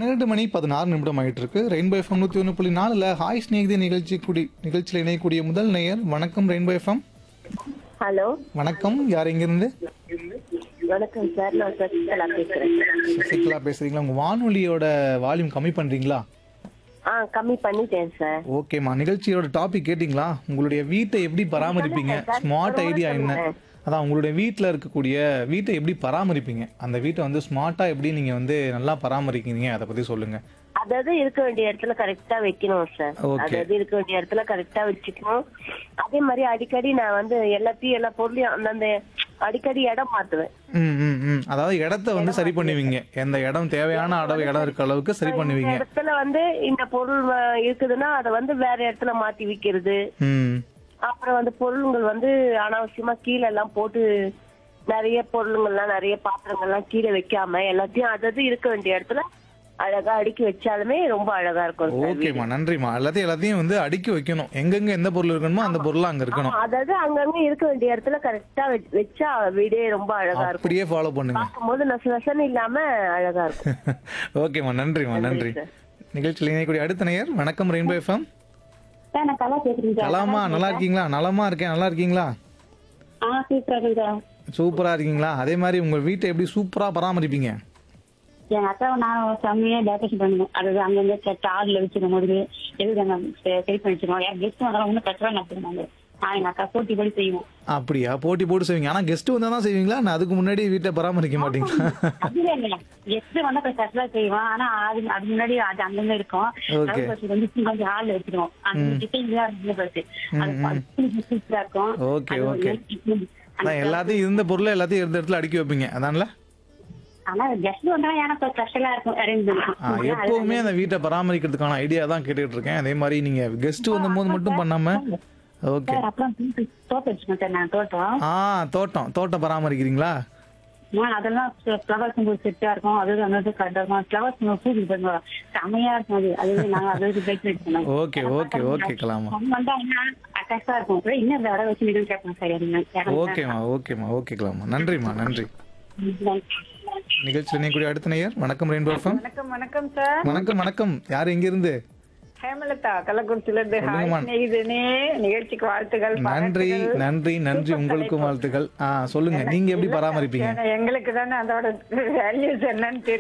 பன்னிரெண்டு மணி பதினாறு நிமிடம் ஆயிட்டு இருக்கு ரெயின்போ எஃப்எம் நூற்றி ஒன்று புள்ளி நாலில் ஹாய் ஸ்நேகிதி நிகழ்ச்சி கூடி நிகழ்ச்சியில் இணையக்கூடிய முதல் நேயர் வணக்கம் ரெயின்போ எஃப்எம் ஹலோ வணக்கம் யார் எங்கிருந்து வணக்கம் சார் நான் சசிகலா பேசுறேன் சசிகலா பேசுறீங்களா உங்க வானொலியோட வால்யூம் கம்மி பண்றீங்களா ஆ கம்மி பண்ணிட்டேன் சார் ஓகேம்மா நிகழ்ச்சியோட டாபிக் கேட்டிங்களா உங்களுடைய வீட்டை எப்படி பராமரிப்பீங்க ஸ்மார்ட் ஐடியா என்ன அதான் உங்களுடைய வீட்டில் இருக்கக்கூடிய வீட்டை எப்படி பராமரிப்பீங்க அந்த வீட்டை வந்து ஸ்மார்ட்டாக எப்படி நீங்கள் வந்து நல்லா பராமரிக்கிறீங்க அதை பற்றி சொல்லுங்க அதாவது இருக்க வேண்டிய இடத்துல கரெக்டா வைக்கணும் சார் Okay. அதாவது இருக்க வேண்டிய இடத்துல கரெக்டா வச்சுக்கணும் அதே மாதிரி அடிக்கடி நான் வந்து எல்லாத்தையும் எல்லா பொருளையும் அந்தந்த அடிக்கடி இடம் மாத்துவேன் ம் ம் ம் அதாவது இடத்த வந்து சரி பண்ணுவீங்க எந்த இடம் தேவையான அளவு இடம் இருக்க அளவுக்கு சரி இந்த பண்ணுவீங்க இடத்துல வந்து இந்த பொருள் வ- இருக்குதுன்னா அதை வந்து வேற இடத்துல மாத்தி விக்கிறது ம் அப்புறம் வந்து பொருளுங்கள் வந்து அனாவசியமா கீழே எல்லாம் போட்டு நிறைய பொருளுங்கள்லாம் நிறைய பாத்திரங்கள்லாம் கீழே வைக்காம எல்லாத்தையும் அதாவது இருக்க வேண்டிய இடத்துல அழகா அடுக்கி வச்சாலுமே ரொம்ப அழகா இருக்கும் சார் ஓகேம்மா நன்றிம்மா எல்லாத்தையும் எல்லாத்தையும் வந்து அடுக்கி வைக்கணும் எங்கெங்க எந்த பொருள் இருக்கணுமோ அந்த பொருள் அங்கே இருக்கணும் அதாவது அங்கங்க இருக்க வேண்டிய இடத்துல கரெக்டா வச்சா வீடே ரொம்ப அழகா இருக்கும் அப்படியே ஃபாலோ பண்ணுங்க பார்க்கும்போது நச நசன்னு இல்லாம அழகா இருக்கும் ஓகேம்மா நன்றிம்மா நன்றி நிகழ்ச்சியில் இணையக்கூடிய அடுத்த நேயர் வணக்கம் ரெயின்போ எஃப்எம் சார் நான் கலா பேசுறேன் சார் நலமா நல்லா இருக்கீங்களா நலமா இருக்கேன் நல்லா இருக்கீங்களா ஆ சூப்பரா இருக்கு சார் சூப்பரா இருக்கீங்களா அதே மாதிரி உங்க வீட்டை எப்படி சூப்பரா பராமரிப்பீங்க எங்க அக்காவை நான் செம்மையா டெக்கரேஷன் பண்ணணும் அதாவது அங்கங்க செட் ஆறுல வச்சிருக்கும் போது எதுக்கு நாங்க சரி பண்ணி வச்சிருக்கோம் யார் கெஸ்ட் வந்தாலும் ஒன்றும் பிரச்சனை நடத்துருந்தாங்க நான் எங்க அக்கா போட்டி படி செய்வோம் அப்படியா போட்டி போட்டு செய்வீங்க ஆனா கெஸ்ட் வந்தா தான் செய்வீங்களா நான் அதுக்கு முன்னாடி வீட்டை பராமரிக்க மாட்டீங்களா அதுல இல்ல கெஸ்ட் வந்தா கொஞ்சம் ஸ்பெஷலா செய்வோம் ஆனா அது அது முன்னாடி அது அங்கங்க இருக்கும் Okay. லவ் பஸ் வந்து கொஞ்சம் ஹால்ல வச்சிருவோம் அந்த டிசைன் தான் இருக்கு பஸ் அது சூப்பரா இருக்கும் Okay, அது ஒரு okay. nice- அதான் எல்லாத்தையும் இருந்த பொருளை எல்லாத்தையும் இருந்த இடத்துல அடுக்கி வைப்பீங்க அதான்ல ஆனா கெஸ்ட் வந்தா எனக்கு ஸ்பெஷலா இருக்கும் அரேஞ்ச் ஆ, எப்பவுமே அந்த வீட்டை பராமரிக்கிறதுக்கான ஐடியா தான் கேட்டுட்டு இருக்கேன் அதே மாதிரி நீங்க கெஸ்ட் வந்தபோது மட்டும் பண்ணாம ஓகே சார் அப்புறம் தோட்டம் வச்சுக்கோங்க சார் நான் தோட்டம் ஆ தோட்டம் தோட்டம் பராமரிக்கிறீங்களா ஆ, அதெல்லாம் ஃப்ளவர்ஸ் உங்களுக்கு செட்டா இருக்கும் அது அங்கே கரெக்டா இருக்கும் ஃப்ளவர்ஸ் பூஜை பண்ணுவோம் செமையா இருக்கும் அது அது நாங்க அது பிரேக் பண்ணுவோம் ஓகே ஓகே ஓகே கலாமா அவங்க வந்தாங்கன்னா அட்டாச்சா இருக்கும் அப்புறம் இன்னும் இந்த இடம் வச்சு நிகழ்ச்சி கேட்போம் சார் என்ன ஓகேம்மா ஓகேம்மா ஓகே கலாமா நன்றிம்மா நன்றி நிகழ்ச்சியில் இணையக்கூடிய அடுத்த நேயர் வணக்கம் ரெயின்போ எஃப்எம் வணக்கம் வணக்கம் சார் வணக்கம் வணக்கம் யார் எங்க இருந்து ஹேமலதா கள்ளக்குறிச்சில இருந்து ஹாய் சொல்லுங்கம்மா. ஸ்நேகிதனே நிகழ்ச்சிக்கு வாழ்த்துகள் நன்றி பாராட்டுகள். நன்றி நன்றி உங்களுக்கும் வாழ்த்துக்கள் ஆ சொல்லுங்க நீங்க எப்படி பராமரிப்பீங்க ஏன்னா எங்களுக்கு தானே அதோட வேல்யூஸ் என்னன்னு தெரியும்